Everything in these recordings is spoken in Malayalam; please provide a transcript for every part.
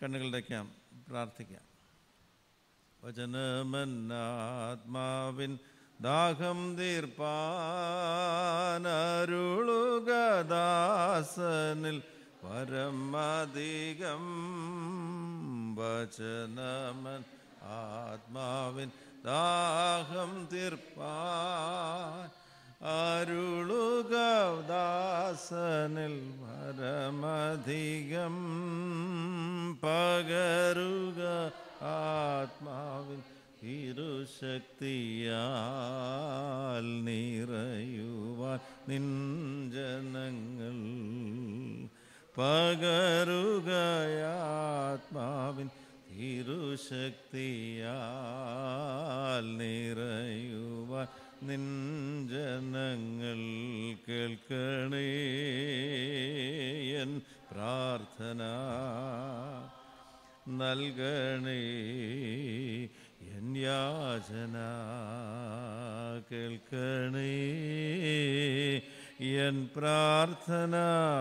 കണ്ണുകളുടയ്ക്കാം പ്രാർത്ഥിക്കാം വചനമന്നാത്മാവിൻ ദാഹം തീർപ്പാനരുളുകദാസനിൽ പരമധികം വചനമൻ ആത്മാവിൻ ദാഹം തീർപ്പാൻ അരുളുക ദാസനിൽ പരമധികം പകരുക ആത്മാവിൻ ഇരുശക്തിയാൽ നിറയുവാൻ നിൻ ജനങ്ങൾ പകരുകയാത്മാവിൻ ഇരുശക്തിയാൽ നിറയുവാൻ നിൻ ജനങ്ങൾ കേൾക്കണേ എൻ പ്രാർത്ഥന നൽകണേ എൻ യാചന കേൾക്കണേ എൻ പ്രാർത്ഥന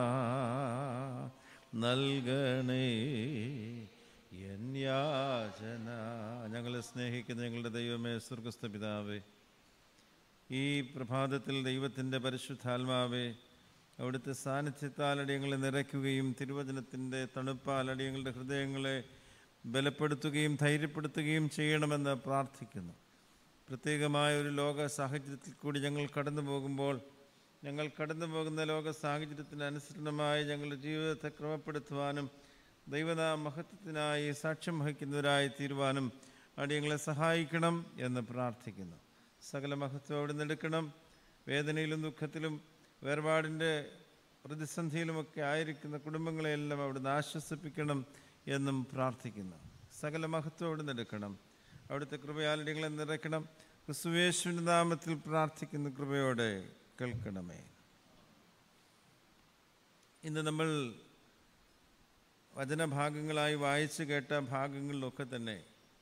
നൽകണേ എൻ യാചന ഞങ്ങളെ സ്നേഹിക്കുന്ന ഞങ്ങളുടെ ദൈവമേ സ്വർഗസ്ഥ പിതാവേ ഈ പ്രഭാതത്തിൽ ദൈവത്തിൻ്റെ പരിശുദ്ധാത്മാവെ അവിടുത്തെ സാന്നിധ്യത്താൽ അടിയങ്ങളെ നിറയ്ക്കുകയും തിരുവചനത്തിൻ്റെ തണുപ്പാൽ അടിയങ്ങളുടെ ഹൃദയങ്ങളെ ബലപ്പെടുത്തുകയും ധൈര്യപ്പെടുത്തുകയും ചെയ്യണമെന്ന് പ്രാർത്ഥിക്കുന്നു പ്രത്യേകമായ ഒരു ലോക സാഹചര്യത്തിൽ കൂടി ഞങ്ങൾ കടന്നു പോകുമ്പോൾ ഞങ്ങൾ കടന്നു പോകുന്ന ലോക സാഹചര്യത്തിന് അനുസരണമായി ഞങ്ങളുടെ ജീവിതത്തെ ക്രമപ്പെടുത്തുവാനും ദൈവനാ മഹത്വത്തിനായി സാക്ഷ്യം വഹിക്കുന്നവരായി തീരുവാനും അടിയങ്ങളെ സഹായിക്കണം എന്ന് പ്രാർത്ഥിക്കുന്നു സകല മഹത്വം അവിടെ നിന്നെടുക്കണം വേദനയിലും ദുഃഖത്തിലും വേർപാടിൻ്റെ പ്രതിസന്ധിയിലുമൊക്കെ ആയിരിക്കുന്ന കുടുംബങ്ങളെയെല്ലാം അവിടുന്ന് ആശ്വസിപ്പിക്കണം എന്നും പ്രാർത്ഥിക്കുന്നു സകല മഹത്വം അവിടെ നിന്നെടുക്കണം അവിടുത്തെ കൃപയാലടികളെ നിറയ്ക്കണം ക്രിസ്തുവേശുവിൻ്റെ നാമത്തിൽ പ്രാർത്ഥിക്കുന്ന കൃപയോടെ കേൾക്കണമേ ഇന്ന് നമ്മൾ വചനഭാഗങ്ങളായി വായിച്ചു കേട്ട ഭാഗങ്ങളിലൊക്കെ തന്നെ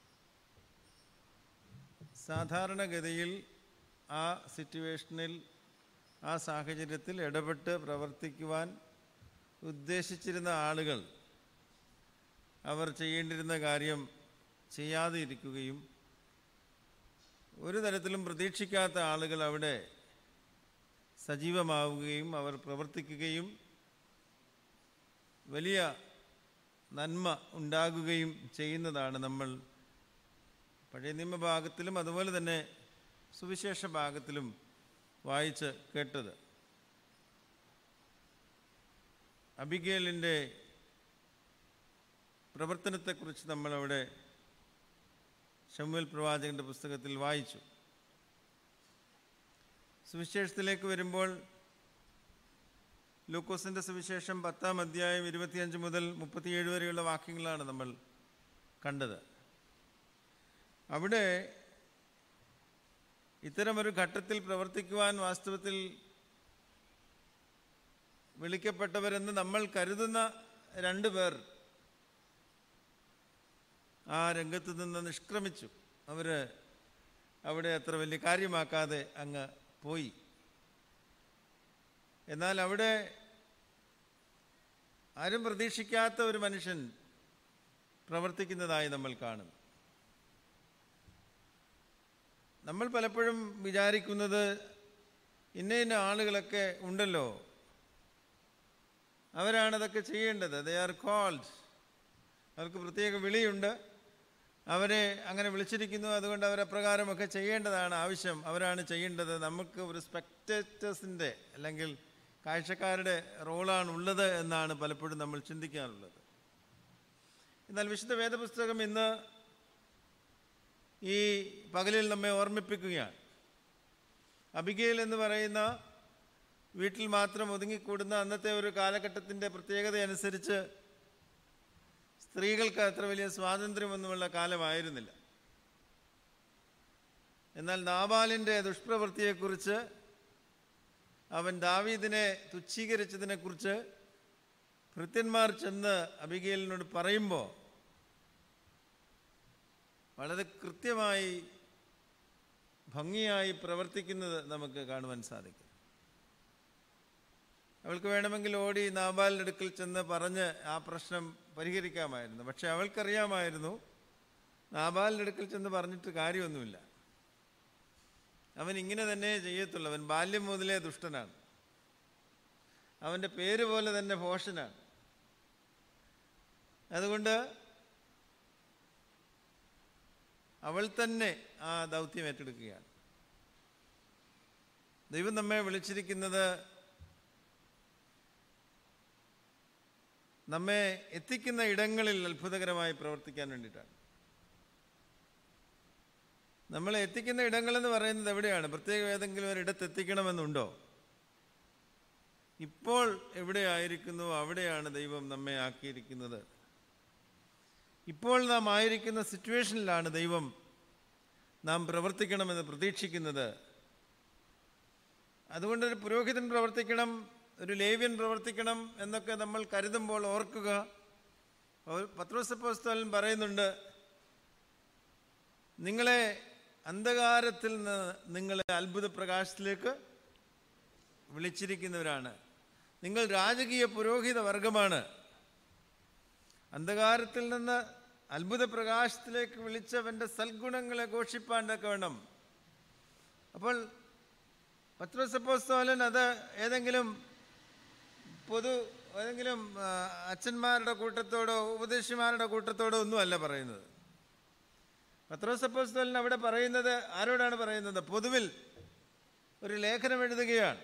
സാധാരണഗതിയിൽ ആ സിറ്റുവേഷനിൽ ആ സാഹചര്യത്തിൽ ഇടപെട്ട് പ്രവർത്തിക്കുവാൻ ഉദ്ദേശിച്ചിരുന്ന ആളുകൾ അവർ ചെയ്യേണ്ടിരുന്ന കാര്യം ചെയ്യാതെ ഇരിക്കുകയും ഒരു തരത്തിലും പ്രതീക്ഷിക്കാത്ത ആളുകൾ അവിടെ സജീവമാവുകയും അവർ പ്രവർത്തിക്കുകയും വലിയ നന്മ ഉണ്ടാകുകയും ചെയ്യുന്നതാണ് നമ്മൾ പഴയ നിയമഭാഗത്തിലും അതുപോലെ തന്നെ സുവിശേഷ ഭാഗത്തിലും വായിച്ച് കേട്ടത് അബിഗേലിൻ്റെ പ്രവർത്തനത്തെക്കുറിച്ച് നമ്മളവിടെ ഷമുൽ പ്രവാചകന്റെ പുസ്തകത്തിൽ വായിച്ചു സുവിശേഷത്തിലേക്ക് വരുമ്പോൾ ലൂക്കോസിൻ്റെ സുവിശേഷം പത്താം അധ്യായം ഇരുപത്തിയഞ്ച് മുതൽ മുപ്പത്തിയേഴ് വരെയുള്ള വാക്യങ്ങളാണ് നമ്മൾ കണ്ടത് അവിടെ ഇത്തരമൊരു ഘട്ടത്തിൽ പ്രവർത്തിക്കുവാൻ വാസ്തവത്തിൽ വിളിക്കപ്പെട്ടവരെന്ന് നമ്മൾ കരുതുന്ന രണ്ടു പേർ ആ രംഗത്ത് നിന്ന് നിഷ്ക്രമിച്ചു അവർ അവിടെ അത്ര വലിയ കാര്യമാക്കാതെ അങ്ങ് പോയി എന്നാൽ അവിടെ ആരും പ്രതീക്ഷിക്കാത്ത ഒരു മനുഷ്യൻ പ്രവർത്തിക്കുന്നതായി നമ്മൾ കാണുന്നു നമ്മൾ പലപ്പോഴും വിചാരിക്കുന്നത് ഇന്ന ഇന്ന ആളുകളൊക്കെ ഉണ്ടല്ലോ അവരാണതൊക്കെ ചെയ്യേണ്ടത് ദേ ആർ കോൾഡ് അവർക്ക് പ്രത്യേക വിളിയുണ്ട് അവരെ അങ്ങനെ വിളിച്ചിരിക്കുന്നു അതുകൊണ്ട് അവരപ്രകാരമൊക്കെ ചെയ്യേണ്ടതാണ് ആവശ്യം അവരാണ് ചെയ്യേണ്ടത് നമുക്ക് ഒരു സ്പെക്ടേറ്റേഴ്സിൻ്റെ അല്ലെങ്കിൽ കാഴ്ചക്കാരുടെ റോളാണ് ഉള്ളത് എന്നാണ് പലപ്പോഴും നമ്മൾ ചിന്തിക്കാറുള്ളത് എന്നാൽ വിശുദ്ധ വേദപുസ്തകം ഇന്ന് ഈ പകലിൽ നമ്മെ ഓർമ്മിപ്പിക്കുകയാണ് അബിഗേൽ എന്ന് പറയുന്ന വീട്ടിൽ മാത്രം ഒതുങ്ങിക്കൂടുന്ന അന്നത്തെ ഒരു കാലഘട്ടത്തിൻ്റെ പ്രത്യേകത അനുസരിച്ച് സ്ത്രീകൾക്ക് അത്ര വലിയ സ്വാതന്ത്ര്യമൊന്നുമുള്ള കാലമായിരുന്നില്ല എന്നാൽ നാബാലിൻ്റെ ദുഷ്പ്രവൃത്തിയെക്കുറിച്ച് അവൻ ദാവീദിനെ തുച്ഛീകരിച്ചതിനെക്കുറിച്ച് ഭൃത്യന്മാർ ചെന്ന് അബിഗേലിനോട് പറയുമ്പോൾ വളരെ കൃത്യമായി ഭംഗിയായി പ്രവർത്തിക്കുന്നത് നമുക്ക് കാണുവാൻ സാധിക്കും അവൾക്ക് വേണമെങ്കിൽ ഓടി നാബാലിൻ്റെ അടുക്കൽ ചെന്ന് പറഞ്ഞ് ആ പ്രശ്നം പരിഹരിക്കാമായിരുന്നു പക്ഷെ അവൾക്കറിയാമായിരുന്നു നാബാലിൻ്റെ അടുക്കൽ ചെന്ന് പറഞ്ഞിട്ട് കാര്യമൊന്നുമില്ല അവൻ ഇങ്ങനെ തന്നെ ചെയ്യത്തുള്ളൂ അവൻ ബാല്യം മുതലേ ദുഷ്ടനാണ് അവൻ്റെ പേര് പോലെ തന്നെ ഭോഷനാണ് അതുകൊണ്ട് അവൾ തന്നെ ആ ദൗത്യം ഏറ്റെടുക്കുകയാണ് ദൈവം നമ്മെ വിളിച്ചിരിക്കുന്നത് നമ്മെ എത്തിക്കുന്ന ഇടങ്ങളിൽ അത്ഭുതകരമായി പ്രവർത്തിക്കാൻ വേണ്ടിയിട്ടാണ് നമ്മളെ എത്തിക്കുന്ന ഇടങ്ങളെന്ന് പറയുന്നത് എവിടെയാണ് പ്രത്യേകം ഏതെങ്കിലും ഒരിടത്ത് എത്തിക്കണമെന്നുണ്ടോ ഇപ്പോൾ എവിടെയായിരിക്കുന്നു അവിടെയാണ് ദൈവം നമ്മെ ആക്കിയിരിക്കുന്നത് ഇപ്പോൾ നാം ആയിരിക്കുന്ന സിറ്റുവേഷനിലാണ് ദൈവം നാം പ്രവർത്തിക്കണമെന്ന് പ്രതീക്ഷിക്കുന്നത് അതുകൊണ്ട് ഒരു പുരോഹിതൻ പ്രവർത്തിക്കണം ഒരു ലേവ്യൻ പ്രവർത്തിക്കണം എന്നൊക്കെ നമ്മൾ കരുതുമ്പോൾ ഓർക്കുക പത്രോസപ്പോസ്തോലൻ പറയുന്നുണ്ട് നിങ്ങളെ അന്ധകാരത്തിൽ നിന്ന് നിങ്ങളെ അത്ഭുത പ്രകാശത്തിലേക്ക് വിളിച്ചിരിക്കുന്നവരാണ് നിങ്ങൾ രാജകീയ പുരോഹിത വർഗമാണ് അന്ധകാരത്തിൽ നിന്ന് അത്ഭുത പ്രകാശത്തിലേക്ക് വിളിച്ചവൻ്റെ സൽഗുണങ്ങളെ ഘോഷിപ്പാണ്ടൊക്കെ വേണം അപ്പോൾ പത്രോസപ്പോസ്തോലൻ അത് ഏതെങ്കിലും പൊതു ഏതെങ്കിലും ആ, അച്ഛന്മാരുടെ കൂട്ടത്തോടോ ഉപദേശിമാരുടെ കൂട്ടത്തോടോ ഒന്നുമല്ല പറയുന്നത് പത്രോസപ്പോസ്തോലൻ അവിടെ പറയുന്നത് ആരോടാണ് പറയുന്നത് പൊതുവിൽ ഒരു ലേഖനം എഴുതുകയാണ്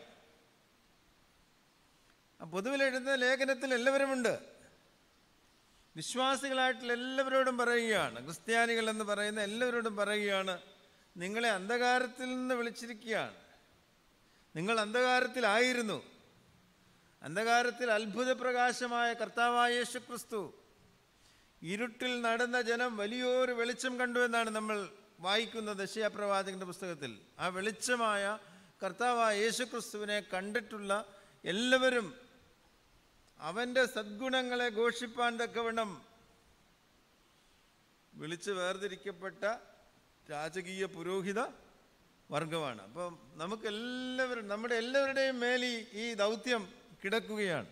ആ പൊതുവിൽ എഴുതുന്ന ലേഖനത്തിൽ എല്ലാവരുമുണ്ട് വിശ്വാസികളായിട്ടുള്ള എല്ലാവരോടും പറയുകയാണ് ക്രിസ്ത്യാനികൾ എന്ന് പറയുന്ന എല്ലാവരോടും പറയുകയാണ് നിങ്ങളെ അന്ധകാരത്തിൽ നിന്ന് വിളിച്ചിരിക്കുകയാണ് നിങ്ങൾ അന്ധകാരത്തിലായിരുന്നു അന്ധകാരത്തിൽ അത്ഭുത പ്രകാശമായ കർത്താവായ യേശു ക്രിസ്തു ഇരുട്ടിൽ നടന്ന ജനം വലിയൊരു വെളിച്ചം കണ്ടു എന്നാണ് നമ്മൾ വായിക്കുന്നത് ദശയാപ്രവാചകന്റെ പുസ്തകത്തിൽ ആ വെളിച്ചമായ കർത്താവായ യേശു ക്രിസ്തുവിനെ കണ്ടിട്ടുള്ള എല്ലാവരും അവൻ്റെ സദ്ഗുണങ്ങളെ ഘോഷിപ്പാൻ തക്കവണ്ണം വിളിച്ച് വേർതിരിക്കപ്പെട്ട രാജകീയ പുരോഹിത വർഗമാണ് അപ്പം നമുക്കെല്ലാവരും നമ്മുടെ എല്ലാവരുടെയും മേൽ ഈ ഈ ദൗത്യം കിടക്കുകയാണ്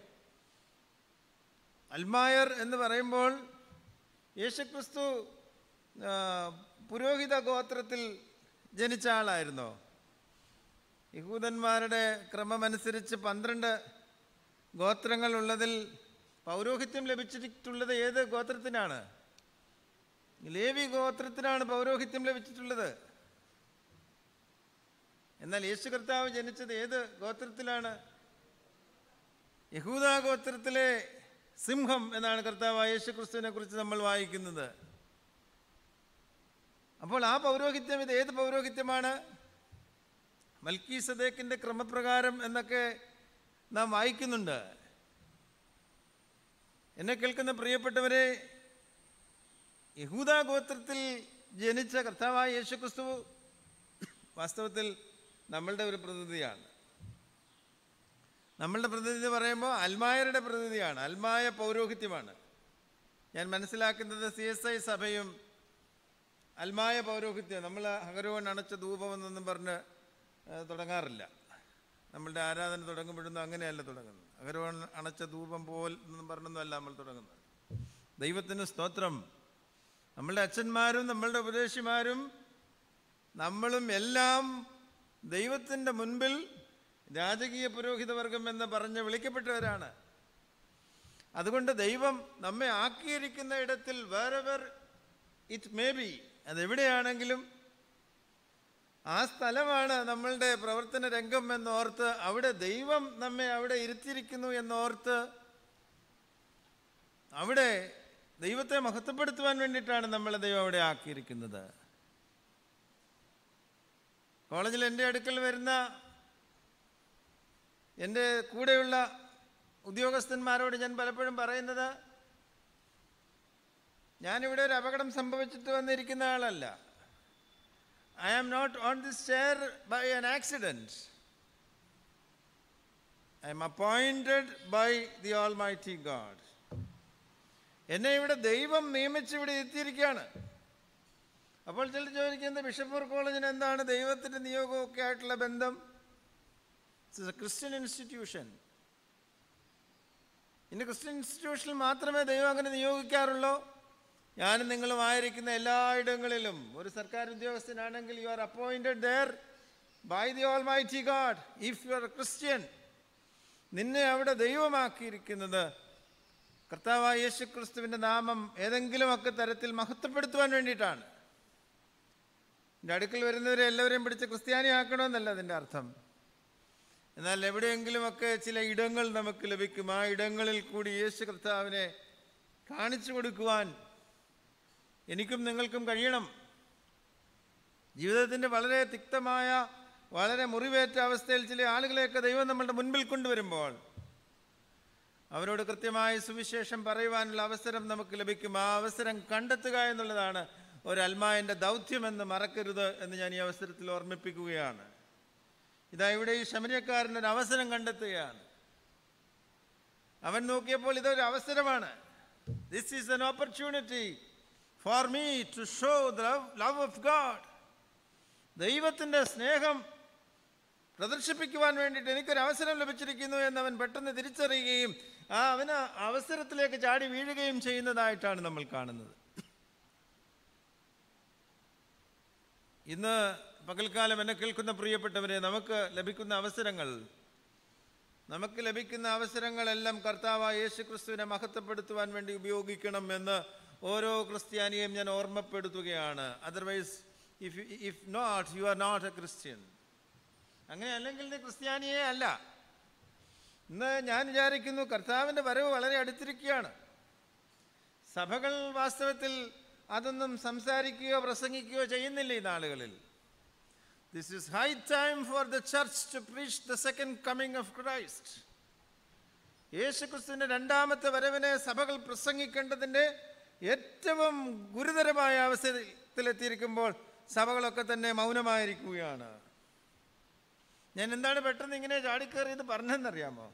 അൽമായർ എന്ന് പറയുമ്പോൾ യേശുക്രിസ്തു ആ, പുരോഹിത ഗോത്രത്തിൽ ജനിച്ച ആളായിരുന്നോ യഹൂദന്മാരുടെ ക്രമമനുസരിച്ച് പന്ത്രണ്ട് ഗോത്രങ്ങളുള്ളതിൽ പൗരോഹിത്യം ലഭിച്ചിട്ടുള്ളത് ഏത് ഗോത്രത്തിനാണ് ലേവി ഗോത്രത്തിനാണ് പൗരോഹിത്യം ലഭിച്ചിട്ടുള്ളത് എന്നാൽ യേശു കർത്താവ് ജനിച്ചത് ഏത് ഗോത്രത്തിലാണ് യഹൂദ ഗോത്രത്തിലെ സിംഹം എന്നാണ് കർത്താവ് യേശു ക്രിസ്തുവിനെ കുറിച്ച് നമ്മൾ വായിക്കുന്നത് അപ്പോൾ ആ പൗരോഹിത്യം ഇത് ഏത് പൗരോഹിത്യമാണ് മൽക്കി സദേക്കിൻ്റെ ക്രമപ്രകാരം എന്നൊക്കെ നാം വായിക്കുന്നുണ്ട് എന്നെ കേൾക്കുന്ന പ്രിയപ്പെട്ടവരെ യഹൂദ ഗോത്രത്തിൽ ജനിച്ച കർത്താവായ യേശു ക്രിസ്തു വാസ്തവത്തിൽ നമ്മളുടെ ഒരു പ്രതിനിധിയാണ് നമ്മളുടെ പ്രതിനിധി പറയുമ്പോൾ അൽമായരുടെ പ്രതിനിധിയാണ് അൽമായ പൗരോഹിത്യമാണ് ഞാൻ മനസ്സിലാക്കുന്നത് സി എസ് ഐ സഭയും അൽമായ പൗരോഹിത്യം നമ്മൾ ഹകരോൻ അണച്ച ധൂപമെന്നൊന്നും പറഞ്ഞ് ആ, തുടങ്ങാറില്ല നമ്മളുടെ ആരാധന തുടങ്ങുമ്പോഴൊന്നും അങ്ങനെയല്ല തുടങ്ങുന്നത് അകരോൺ അണച്ച ധൂപം പോൽ എന്നും പറഞ്ഞൊന്നുമല്ല നമ്മൾ തുടങ്ങുന്നത് ദൈവത്തിന് സ്തോത്രം നമ്മളുടെ അച്ഛന്മാരും നമ്മളുടെ ഉപദേശിമാരും നമ്മളും എല്ലാം ദൈവത്തിൻ്റെ മുൻപിൽ രാജകീയ പുരോഹിത വർഗം എന്ന് പറഞ്ഞ് വിളിക്കപ്പെട്ടവരാണ് അതുകൊണ്ട് ദൈവം നമ്മെ ആക്കിയിരിക്കുന്ന ഇടത്തിൽ വേറെവർ ഇറ്റ് മേ ബി അതെവിടെയാണെങ്കിലും ആ സ്ഥലമാണ് നമ്മളുടെ പ്രവർത്തന രംഗം എന്നോർത്ത് അവിടെ ദൈവം നമ്മെ അവിടെ ഇരുത്തിയിരിക്കുന്നു എന്നോർത്ത് അവിടെ ദൈവത്തെ മഹത്വപ്പെടുത്തുവാൻ വേണ്ടിയിട്ടാണ് നമ്മളെ ദൈവം അവിടെ ആക്കിയിരിക്കുന്നത് കോളേജിൽ എൻ്റെ അടുക്കൽ വരുന്ന എൻ്റെ കൂടെയുള്ള ഉദ്യോഗസ്ഥന്മാരോട് ഞാൻ പലപ്പോഴും പറയുന്നത് ഞാനിവിടെ ഒരു അപകടം സംഭവിച്ചിട്ട് വന്നിരിക്കുന്ന ആളല്ല I am not on this chair by an accident I am appointed by the almighty God എന്നെ ഇവിടെ ദൈവം നിയമിച്ച് ഇവിടെ എത്തിയിരിക്കുകയാണ് അപ്പോൾ ചിലർ ചോദിക്കുന്നത് ബിഷപ്പൂർ കോളേജിന് എന്താണ് ദൈവത്തിൻ്റെ നിയോഗമൊക്കെ ആയിട്ടുള്ള ബന്ധം ഇറ്റ്സ് എ ക്രിസ്ത്യൻ ഇൻസ്റ്റിറ്റ്യൂഷൻ ഇന്ന് ക്രിസ്ത്യൻ ഇൻസ്റ്റിറ്റ്യൂഷനിൽ മാത്രമേ ദൈവം അങ്ങനെ നിയോഗിക്കാറുള്ളൂ ഞാനും നിങ്ങളും ആയിരിക്കുന്ന എല്ലായിടങ്ങളിലും ഒരു സർക്കാർ ഉദ്യോഗസ്ഥനാണെങ്കിൽ you are appointed there by the almighty God if you are a Christian നിന്നെ അവിടെ ദൈവമാക്കിയിരിക്കുന്നത് കർത്താവായ യേശു ക്രിസ്തുവിൻ്റെ നാമം ഏതെങ്കിലുമൊക്കെ തരത്തിൽ മഹത്വപ്പെടുത്തുവാൻ വേണ്ടിയിട്ടാണ് എൻ്റെ അടുക്കൽ വരുന്നവരെ എല്ലാവരെയും പിടിച്ച് ക്രിസ്ത്യാനിയാക്കണമെന്നല്ല അതിൻ്റെ അർത്ഥം എന്നാൽ എവിടെയെങ്കിലുമൊക്കെ ചില ഇടങ്ങൾ നമുക്ക് ലഭിക്കും ആ ഇടങ്ങളിൽ കൂടി യേശു കർത്താവിനെ കാണിച്ചു കൊടുക്കുവാൻ എനിക്കും നിങ്ങൾക്കും കഴിയണം ജീവിതത്തിൻ്റെ വളരെ തിക്തമായ വളരെ മുറിവേറ്റ അവസ്ഥയിൽ ചില ആളുകളെയൊക്കെ ദൈവം നമ്മളുടെ മുൻപിൽ കൊണ്ടുവരുമ്പോൾ അവരോട് കൃത്യമായ സുവിശേഷം പറയുവാനുള്ള അവസരം നമുക്ക് ലഭിക്കും ആ അവസരം കണ്ടെത്തുക എന്നുള്ളതാണ് ഒരു അൽമായൻ്റെ ദൗത്യമെന്ന് മറക്കരുത് എന്ന് ഞാൻ ഈ അവസരത്തിൽ ഓർമ്മിപ്പിക്കുകയാണ് ഇതാ ഇവിടെ ഈ ശമരിയക്കാരൻ ഒരു അവസരം കണ്ടെത്തുകയാണ് അവൻ നോക്കിയപ്പോൾ ഇതൊരു അവസരമാണ് this is an opportunity for me to show the love of God ദൈവത്തിൻ്റെ സ്നേഹം പ്രദർശിപ്പിക്കുവാൻ വേണ്ടിയിട്ട് എനിക്കൊരു അവസരം ലഭിച്ചിരിക്കുന്നു എന്ന് അവൻ പെട്ടെന്ന് തിരിച്ചറിയുകയും ആ അവന് അവസരത്തിലേക്ക് ചാടി വീഴുകയും ചെയ്യുന്നതായിട്ടാണ് നമ്മൾ കാണുന്നത് ഇന്ന് പകൽക്കാലം എന്നെ കേൾക്കുന്ന പ്രിയപ്പെട്ടവരെ നമുക്ക് ലഭിക്കുന്ന അവസരങ്ങൾ നമുക്ക് ലഭിക്കുന്ന അവസരങ്ങളെല്ലാം കർത്താവായ യേശു ക്രിസ്തുവിനെ മഹത്വപ്പെടുത്തുവാൻ വേണ്ടി ഉപയോഗിക്കണം എന്ന് ഓരോ ക്രിസ്ത്യാനിയെയും ഞാൻ ഓർമ്മപ്പെടുത്തുകയാണ് otherwise if if not you are not a Christian അങ്ങനെ അല്ലെങ്കിൽ നീ ക്രിസ്ത്യാനിയെ അല്ല ഇന്ന് ഞാൻ വിചാരിക്കുന്നു കർത്താവിൻ്റെ വരവ് വളരെ അടുത്തിരിക്കുകയാണ് സഭകൾ വാസ്തവത്തിൽ അതൊന്നും സംസാരിക്കുകയോ പ്രസംഗിക്കുകയോ ചെയ്യുന്നില്ല ഈ നാളുകളിൽ this is high time for the church to preach the second coming of Christ യേശുക്രിസ്തുവിൻ്റെ രണ്ടാമത്തെ വരവിനെ സഭകൾ പ്രസംഗിക്കേണ്ടതിൻ്റെ ഏറ്റവും ഗുരുതരമായ അവസരത്തിലെത്തിയിരിക്കുമ്പോൾ സഭകളൊക്കെ തന്നെ മൗനമായിരിക്കുകയാണ് ഞാൻ എന്താണ് പെട്ടെന്ന് ഇങ്ങനെ ചാടിക്കേറിയത് പറഞ്ഞതെന്നറിയാമോ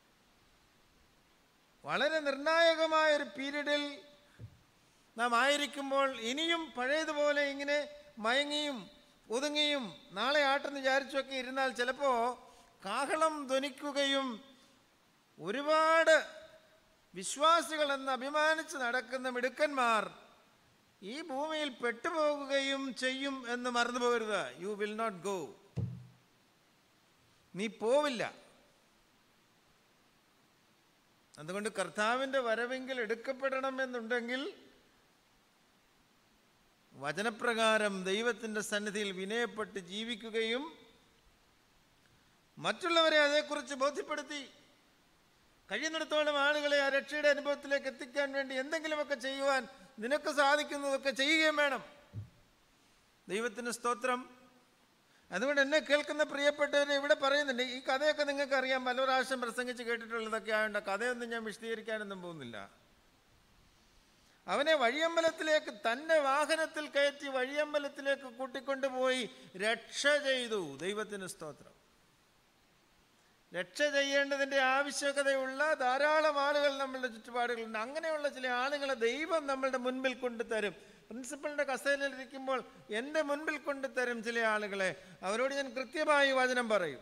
വളരെ നിർണായകമായ ഒരു പീരീഡിൽ നാം ആയിരിക്കുമ്പോൾ ഇനിയും പഴയതുപോലെ ഇങ്ങനെ മയങ്ങിയും ഒതുങ്ങിയും നാളെ ആട്ടെന്ന് വിചാരിച്ചൊക്കെ ഇരുന്നാൽ ചിലപ്പോൾ കാഹളം ധ്വനിക്കുകയും ഒരുപാട് വിശ്വാസികൾ എന്ന് അഭിമാനിച്ച് നടക്കുന്ന മിടുക്കന്മാർ ഈ ഭൂമിയിൽ പെട്ടുപോകുകയും ചെയ്യും എന്ന് മറന്നു പോകരുത് യു വിൽ നോട്ട് ഗോ നീ പോവില്ല അതുകൊണ്ട് കർത്താവിൻ്റെ വരവെങ്കിൽ എടുക്കപ്പെടണമെന്നുണ്ടെങ്കിൽ വചനപ്രകാരം ദൈവത്തിൻ്റെ സന്നിധിയിൽ വിനയപ്പെട്ട് ജീവിക്കുകയും മറ്റുള്ളവരെ അതേക്കുറിച്ച് ബോധ്യപ്പെടുത്തി കഴിയുന്നിടത്തോളം ആളുകളെ ആ രക്ഷയുടെ അനുഭവത്തിലേക്ക് എത്തിക്കാൻ വേണ്ടി എന്തെങ്കിലുമൊക്കെ ചെയ്യുവാൻ നിനക്ക് സാധിക്കുന്നതൊക്കെ ചെയ്യുകയും വേണം ദൈവത്തിന് സ്തോത്രം അതുകൊണ്ട് എന്നെ കേൾക്കുന്ന പ്രിയപ്പെട്ടവരെ ഇവിടെ പറയുന്നുണ്ട് ഈ കഥയൊക്കെ നിങ്ങൾക്ക് അറിയാം പല പ്രാവശ്യം പ്രസംഗിച്ച് കേട്ടിട്ടുള്ളതൊക്കെ ആയതുകൊണ്ട് കഥയൊന്നും ഞാൻ വിശദീകരിക്കാനൊന്നും പോകുന്നില്ല അവനെ വഴിയമ്പലത്തിലേക്ക് തൻ്റെ വാഹനത്തിൽ കയറ്റി വഴിയമ്പലത്തിലേക്ക് കൂട്ടിക്കൊണ്ടുപോയി രക്ഷ ചെയ്തു ദൈവത്തിന് സ്തോത്രം രക്ഷ ചെയ്യേണ്ടതിൻ്റെ ആവശ്യകതയുള്ള ധാരാളം ആളുകൾ നമ്മളുടെ ചുറ്റുപാടുകളുണ്ട് അങ്ങനെയുള്ള ചില ആളുകളെ ദൈവം നമ്മളുടെ മുൻപിൽ കൊണ്ടുതരും പ്രിൻസിപ്പളിൻ്റെ കസേരയിലിരിക്കുമ്പോൾ എൻ്റെ മുൻപിൽ കൊണ്ടുതരും ചില ആളുകളെ അവരോട് ഞാൻ കൃത്യമായി വചനം പറയും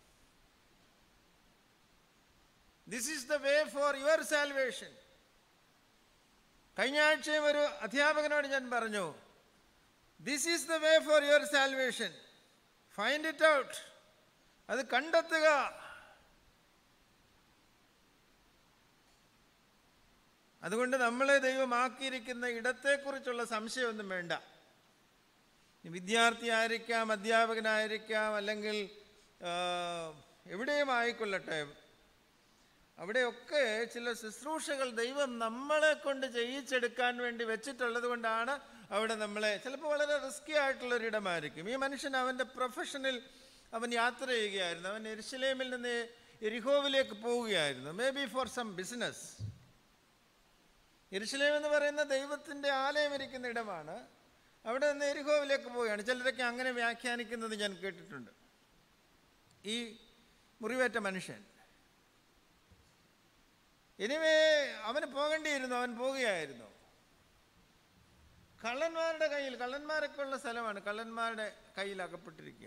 this is the way for your salvation കഴിഞ്ഞ ആഴ്ചയും ഒരു അധ്യാപകനോട് ഞാൻ പറഞ്ഞു this is the way for your salvation find it out അത് കണ്ടെത്തുക അതുകൊണ്ട് നമ്മളെ ദൈവമാക്കിയിരിക്കുന്ന ഇടത്തെക്കുറിച്ചുള്ള സംശയമൊന്നും വേണ്ട വിദ്യാർത്ഥി ആയിരിക്കാം അധ്യാപകനായിരിക്കാം അല്ലെങ്കിൽ ആ, എവിടെയും ആയിക്കൊള്ളട്ടെ അവിടെയൊക്കെ ചില ശുശ്രൂഷകൾ ദൈവം നമ്മളെ കൊണ്ട് ചെയ്യിച്ചെടുക്കാൻ വേണ്ടി വെച്ചിട്ടുള്ളത് കൊണ്ടാണ് അവിടെ നമ്മളെ ചിലപ്പോൾ വളരെ റിസ്കി ആയിട്ടുള്ളൊരിടമായിരിക്കും ഈ മനുഷ്യൻ അവൻ്റെ പ്രൊഫഷനിൽ അവൻ യാത്ര ചെയ്യുകയായിരുന്നു അവൻ എരിശിലേമിൽ നിന്ന് എരിഹോവിലേക്ക് പോവുകയായിരുന്നു maybe for some business എരിശിലേം എന്ന് പറയുന്ന ദൈവത്തിൻ്റെ ആലയം ഇരിക്കുന്ന ഇടമാണ് അവിടെ നിന്ന് എരിഹോവിലേക്ക് പോവുകയാണ് ചിലരൊക്കെ അങ്ങനെ വ്യാഖ്യാനിക്കുന്നത് ഞാൻ കേട്ടിട്ടുണ്ട് ഈ മുറിവേറ്റ മനുഷ്യൻ ഇനിവേ അവന് പോകേണ്ടിയിരുന്നു അവൻ പോവുകയായിരുന്നു കള്ളന്മാരുടെ കയ്യിൽ കള്ളന്മാരൊക്കെ ഉള്ള സ്ഥലമാണ് കള്ളന്മാരുടെ കയ്യിൽ അകപ്പെട്ടിരിക്കുക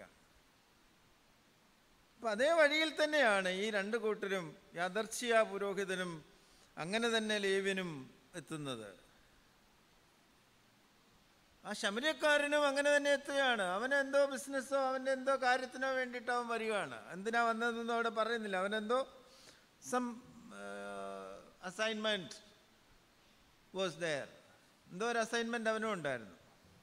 അപ്പം അതേ വഴിയിൽ തന്നെയാണ് ഈ രണ്ട് കൂട്ടരും യാദർച്ഛിയ പുരോഹിതനും അങ്ങനെ തന്നെ ലേവ്യനും എത്തുന്നത് ആ ശമര്യക്കാരനും അങ്ങനെ തന്നെ എത്തുകയാണ് അവന് എന്തോ ബിസിനസ്സോ അവൻ്റെ എന്തോ കാര്യത്തിനോ വേണ്ടിയിട്ട് അവൻ വരികയാണ് എന്തിനാ വന്നതെന്നൊന്നും അവിടെ പറയുന്നില്ല അവനെന്തോ സം അസൈൻമെൻറ്റ് വാസ് ദയർ എന്തോ ഒരു അസൈൻമെൻറ്റ് അവനും ഉണ്ടായിരുന്നു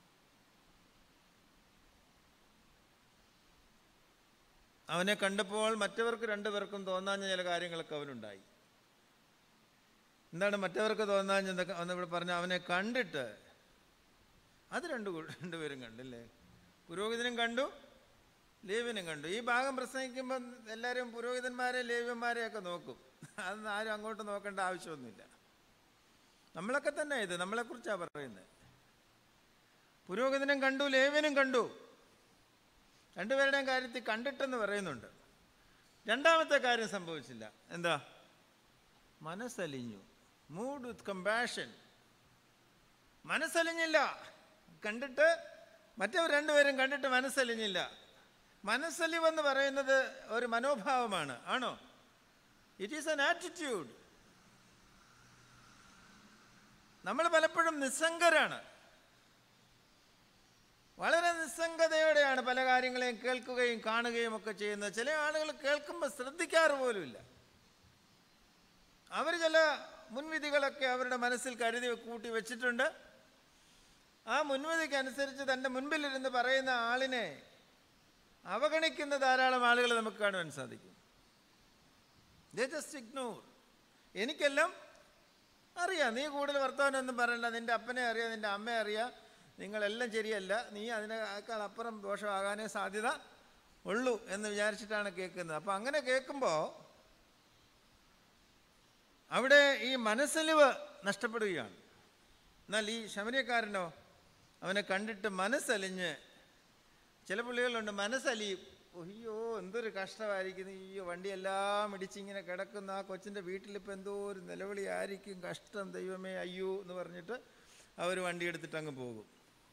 അവനെ കണ്ടപ്പോൾ മറ്റവർക്ക് രണ്ടുപേർക്കും തോന്നാഞ്ഞ ചില കാര്യങ്ങളൊക്കെ അവനുണ്ടായി എന്താണ് മറ്റവർക്ക് തോന്നാഞ്ഞെന്നൊക്കെ ഒന്ന് ഇവിടെ പറഞ്ഞ അവനെ കണ്ടിട്ട് അത് രണ്ട് കൂ- രണ്ടുപേരും കണ്ടില്ലേ പുരോഹിതനും കണ്ടു ലേവ്യനും കണ്ടു ഈ ഭാഗം പ്രസംഗിക്കുമ്പോൾ എല്ലാവരും പുരോഹിതന്മാരെ ലേവ്യന്മാരെയൊക്കെ നോക്കും അതൊന്നും ആരും അങ്ങോട്ട് നോക്കേണ്ട ആവശ്യമൊന്നുമില്ല നമ്മളൊക്കെ തന്നെ ഇത് നമ്മളെക്കുറിച്ചാണ് പറയുന്നത് പുരോഹിതനും കണ്ടു ലേവ്യനും കണ്ടു രണ്ടുപേരുടെയും കാര്യത്തിൽ കണ്ടിട്ടെന്ന് പറയുന്നുണ്ട് രണ്ടാമത്തെ കാര്യം സംഭവിച്ചില്ല എന്താ മനസ്സലിഞ്ഞു മൂഡ് വിത്ത് കമ്പാഷൻ മനസ്സലിഞ്ഞില്ല കണ്ടിട്ട് മറ്റവർ രണ്ടുപേരും കണ്ടിട്ട് മനസ്സലിഞ്ഞില്ല മനസ്സലിവെന്ന് പറയുന്നത് ഒരു മനോഭാവമാണ് ആണോ ഇറ്റ് ഈസ് എൻ ആറ്റിറ്റ്യൂഡ് നമ്മൾ പലപ്പോഴും നിസ്സംഗരാണ് വളരെ നിസ്സംഗതയോടെയാണ് പല കാര്യങ്ങളെയും കേൾക്കുകയും കാണുകയും ഒക്കെ ചെയ്യുന്നത് ചില ആളുകൾ കേൾക്കുമ്പോൾ ശ്രദ്ധിക്കാറ് പോലുമില്ല അവർ ചില മുൻവിധികളൊക്കെ അവരുടെ മനസ്സിൽ കരുതി കൂട്ടി വെച്ചിട്ടുണ്ട് ആ മുൻവിധിക്ക് അനുസരിച്ച് തൻ്റെ മുൻപിലിരുന്ന് പറയുന്ന ആളിനെ അവഗണിക്കുന്ന ധാരാളം ആളുകൾ നമുക്ക് കാണുവാൻ സാധിക്കും ജസ്റ്റ് ഇഗ്നോർ എനിക്കെല്ലാം അറിയാം നീ കൂടുതൽ വർത്തമാനമൊന്നും പറയണ്ട നിൻ്റെ അപ്പനെ അറിയാം നിൻ്റെ അമ്മയെ അറിയാം നിങ്ങളെല്ലാം ശരിയല്ല നീ അതിനേക്കാൾ അപ്പുറം ദോഷമാകാനേ സാധ്യത ഉള്ളൂ എന്ന് വിചാരിച്ചിട്ടാണ് കേൾക്കുന്നത് അപ്പം അങ്ങനെ കേൾക്കുമ്പോൾ അവിടെ ഈ മനസ്സലിവ് നഷ്ടപ്പെടുകയാണ് എന്നാൽ ഈ ശമരിയക്കാരനോ അവനെ കണ്ടിട്ട് മനസ്സലിഞ്ഞ് ചില പുള്ളികളുണ്ട് മനസ്സലിയും അയ്യോ എന്തൊരു കഷ്ടമായിരിക്കും ഈ വണ്ടിയെല്ലാം ഇടിച്ചിങ്ങനെ കിടക്കുന്ന ആ കൊച്ചിൻ്റെ വീട്ടിലിപ്പോൾ എന്തോ ഒരു നിലവിളി ആയിരിക്കും കഷ്ടം ദൈവമേ അയ്യോ എന്ന് പറഞ്ഞിട്ട് അവർ വണ്ടി എടുത്തിട്ട് അങ്ങ് പോകും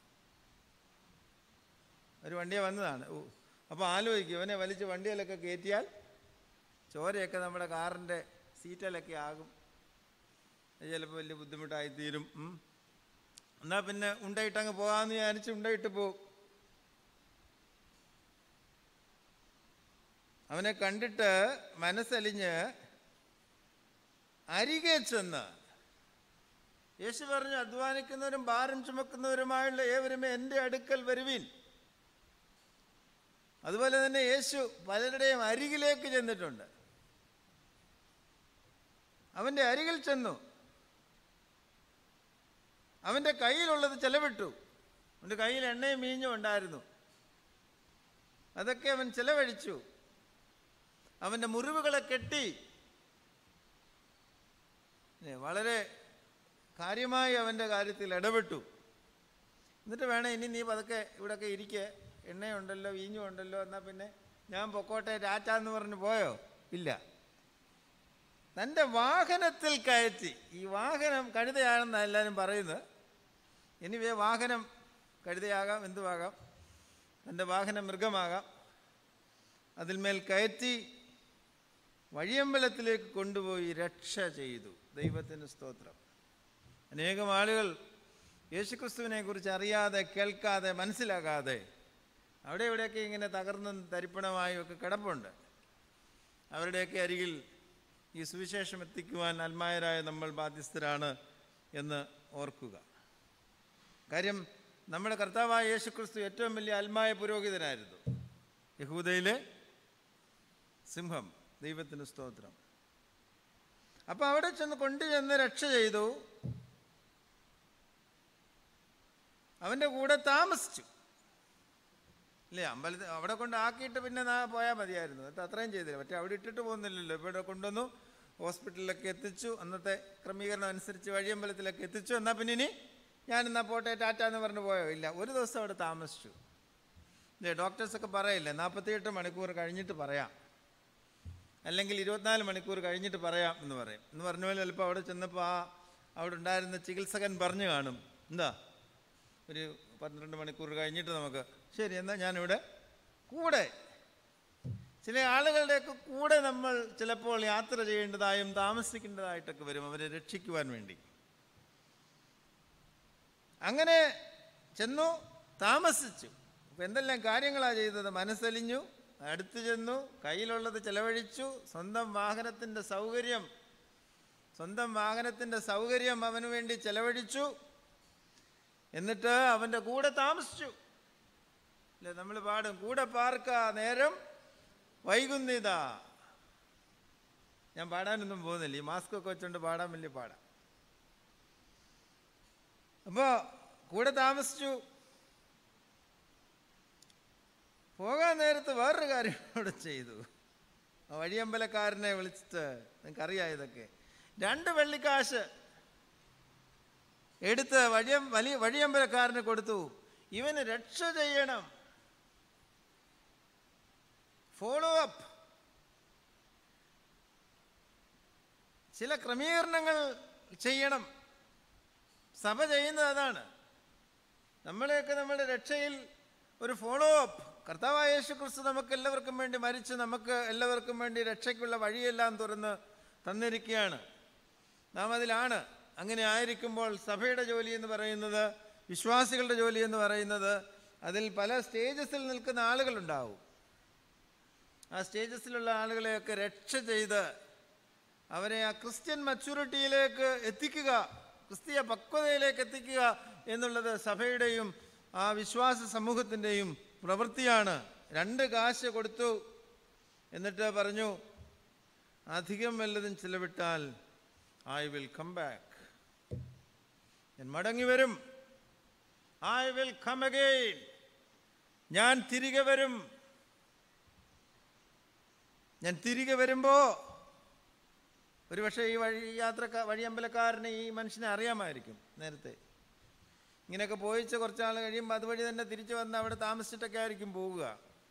ഒരു വണ്ടിയെ വന്നതാണ് ഓ അപ്പോൾ ആലോചിക്കും ഇവനെ വലിച്ച് വണ്ടിയിലൊക്കെ കയറ്റിയാൽ ചോരയൊക്കെ നമ്മുടെ കാറിൻ്റെ സീറ്റിലൊക്കെ ആകും അത് ചിലപ്പോൾ വലിയ ബുദ്ധിമുട്ടായി തീരും ഉം. എന്നാൽ പിന്നെ ഉണ്ടയിട്ട് അങ്ങ് പോകാമെന്ന് വിചാരിച്ച് ഉണ്ടയിട്ട് പോകും അവനെ കണ്ടിട്ട് മനസ്സലിഞ്ഞ് അരികെ ചെന്ന് യേശു പറഞ്ഞു അധ്വാനിക്കുന്നവരും ഭാരം ചുമക്കുന്നവരുമായുള്ള ഏവരുമേ എൻ്റെ അടുക്കൽ വരുവീൻ അതുപോലെ തന്നെ യേശു പലരുടെയും അരികിലേക്ക് ചെന്നിട്ടുണ്ട് അവൻ്റെ അരികിൽ ചെന്നു അവൻ്റെ കയ്യിലുള്ളത് ചെലവിട്ടു അവൻ്റെ കയ്യിൽ എണ്ണയും മീഞ്ഞും ഉണ്ടായിരുന്നു അതൊക്കെ അവൻ ചെലവഴിച്ചു അവൻ്റെ മുറിവുകളെ കെട്ടി ഏ, വളരെ കാര്യമായി അവൻ്റെ കാര്യത്തിൽ ഇടപെട്ടു എന്നിട്ട് വേണം ഇനി നീ പതുക്കെ ഇവിടെയൊക്കെ ഇരിക്കെ എണ്ണയുണ്ടല്ലോ വീഞ്ഞും ഉണ്ടല്ലോ എന്നാൽ പിന്നെ ഞാൻ പൊക്കോട്ടെ ടാറ്റ എന്ന് പറഞ്ഞ് പോയോ ഇല്ല തൻ്റെ വാഹനത്തിൽ കയറ്റി ഈ വാഹനം കഴുതയാണെന്നാണ് എല്ലാവരും പറയുന്നത് എനിവേ വാഹനം കഴുതയാകാം എന്തുമാകാം തൻ്റെ വാഹനം മൃഗമാകാം അതിന്മേൽ കയറ്റി വഴിയമ്പലത്തിലേക്ക് കൊണ്ടുപോയി രക്ഷ ചെയ്തു ദൈവത്തിന് സ്തോത്രം അനേകം ആളുകൾ യേശുക്രിസ്തുവിനെ കുറിച്ച് അറിയാതെ കേൾക്കാതെ മനസ്സിലാക്കാതെ അവിടെ ഇവിടെയൊക്കെ ഇങ്ങനെ തകർന്നും തരിപ്പണമായും ഒക്കെ കിടപ്പുണ്ട് അവരുടെയൊക്കെ അരികിൽ ഈ സുവിശേഷം എത്തിക്കുവാൻ അൽമായരായ നമ്മൾ ബാധ്യസ്ഥരാണ് എന്ന് ഓർക്കുക കാര്യം നമ്മുടെ കർത്താവായ യേശുക്രിസ്തു ഏറ്റവും വലിയ അൽമായ പുരോഹിതനായിരുന്നു യഹൂദയിലെ സിംഹം ദൈവത്തിന് സ്തോത്രം അപ്പോൾ അവിടെ ചെന്ന് കൊണ്ടുചെന്ന് രക്ഷ ചെയ്തു അവൻ്റെ കൂടെ താമസിച്ചു ഇല്ലേ അമ്പലത്തിൽ അവിടെ കൊണ്ട് ആക്കിയിട്ട് പിന്നെ നാ പോയാൽ മതിയായിരുന്നു എന്നിട്ട് അത്രയും ചെയ്തില്ല മറ്റേ അവിടെ ഇട്ടിട്ട് പോകുന്നില്ലല്ലോ ഇവിടെ കൊണ്ടുവന്നു ഹോസ്പിറ്റലിലൊക്കെ എത്തിച്ചു അന്നത്തെ ക്രമീകരണം അനുസരിച്ച് വഴിയമ്പലത്തിലൊക്കെ എത്തിച്ചു എന്നാൽ പിന്നെ ഇനി ഞാൻ എന്നാ പോട്ടെ ടാറ്റ എന്ന് പറഞ്ഞ് പോയോ ഇല്ല ഒരു ദിവസം അവിടെ താമസിച്ചു ഇല്ലേ ഡോക്ടേഴ്സൊക്കെ പറയില്ലേ നാൽപ്പത്തിയെട്ട് മണിക്കൂർ കഴിഞ്ഞിട്ട് പറയാം അല്ലെങ്കിൽ ഇരുപത്തിനാല് മണിക്കൂർ കഴിഞ്ഞിട്ട് പറയാം എന്ന് പറയും എന്ന് പറഞ്ഞ പോലെ ചിലപ്പോൾ അവിടെ ചെന്നപ്പോൾ ആ അവിടെ ഉണ്ടായിരുന്ന ചികിത്സകൻ പറഞ്ഞു കാണും എന്താ ഒരു പന്ത്രണ്ട് മണിക്കൂർ കഴിഞ്ഞിട്ട് നമുക്ക് ശരി എന്നാൽ ഞാനിവിടെ കൂടെ ചില ആളുകളുടെയൊക്കെ കൂടെ നമ്മൾ ചിലപ്പോൾ യാത്ര ചെയ്യേണ്ടതായും താമസിക്കേണ്ടതായിട്ടൊക്കെ വരും അവരെ രക്ഷിക്കുവാൻ വേണ്ടി അങ്ങനെ ചെന്നു താമസിച്ചു അപ്പം എന്തെല്ലാം കാര്യങ്ങളാണ് ചെയ്തത് മനസ്സലിഞ്ഞു അടുത്ത് ചെന്നു കയ്യിലുള്ളത് ചെലവഴിച്ചു സ്വന്തം വാഹനത്തിൻ്റെ സൗകര്യം സ്വന്തം വാഹനത്തിൻ്റെ സൗകര്യം അവന് വേണ്ടി ചെലവഴിച്ചു എന്നിട്ട് അവൻ്റെ കൂടെ താമസിച്ചു അല്ലേ നമ്മൾ പാടും കൂടെ പാർക്ക നേരം വൈകുന്നിതാ ഞാൻ പാടാനൊന്നും പോകുന്നില്ല ഈ മാസ്ക് ഒക്കെ വെച്ചുകൊണ്ട് പാടാൻ വലിയ പാടാം അപ്പോൾ കൂടെ താമസിച്ചു പോകാൻ നേരത്ത് വേറൊരു കാര്യം ഇവിടെ ചെയ്തു ആ വഴിയമ്പലക്കാരനെ വിളിച്ചിട്ട് നിങ്ങൾക്കറിയാം ഇതൊക്കെ രണ്ട് വെള്ളിക്കാശ് എടുത്ത് വഴിയം വലിയ വഴിയമ്പലക്കാരന് കൊടുത്തു ഇവന് രക്ഷ ചെയ്യണം ഫോളോ അപ്പ് ചില ക്രമീകരണങ്ങൾ ചെയ്യണം സഭ ചെയ്യുന്നത് അതാണ് നമ്മളെയൊക്കെ നമ്മുടെ രക്ഷയിൽ ഒരു ഫോളോ അപ്പ് കർത്താവായ യേശു ക്രിസ്തു നമുക്ക് എല്ലാവർക്കും വേണ്ടി മരിച്ച് നമുക്ക് എല്ലാവർക്കും വേണ്ടി രക്ഷയ്ക്കുള്ള വഴിയെല്ലാം തുറന്ന് തന്നിരിക്കുകയാണ് നാം അതിലാണ് അങ്ങനെ ആയിരിക്കുമ്പോൾ സഭയുടെ ജോലി എന്ന് പറയുന്നത് വിശ്വാസികളുടെ ജോലി എന്ന് പറയുന്നത് അതിൽ പല സ്റ്റേജസിൽ നിൽക്കുന്ന ആളുകളുണ്ടാവും ആ സ്റ്റേജസിലുള്ള ആളുകളെയൊക്കെ രക്ഷ ചെയ്ത് അവരെ ആ ക്രിസ്ത്യൻ മച്യൂരിറ്റിയിലേക്ക് എത്തിക്കുക ക്രിസ്തീയ പക്വതയിലേക്ക് എത്തിക്കുക എന്നുള്ളത് സഭയുടെയും ആ വിശ്വാസ സമൂഹത്തിൻ്റെയും പ്രവൃത്തിയാണ് രണ്ട് കാശ് കൊടുത്തു എന്നിട്ട് പറഞ്ഞു അധികം വല്ലതും ചിലവിട്ടാൽ ഐ വിൽ കം ബാക്ക് ഞാൻ മടങ്ങി വരും ഐ വിൽ കം അഗെയിൻ ഞാൻ തിരികെ വരും ഞാൻ തിരികെ വരുമ്പോൾ ഒരുപക്ഷെ ഈ വഴി യാത്രക്കാർ വഴിയമ്പലക്കാരന് ഈ മനുഷ്യനെ അറിയാമായിരിക്കും നേരത്തെ ഇങ്ങനെയൊക്കെ പോയിച്ച് കുറച്ചാൾ കഴിയുമ്പോൾ അതുവഴി തന്നെ തിരിച്ചു വന്ന് അവിടെ താമസിച്ചിട്ടൊക്കെ ആയിരിക്കും പോവുക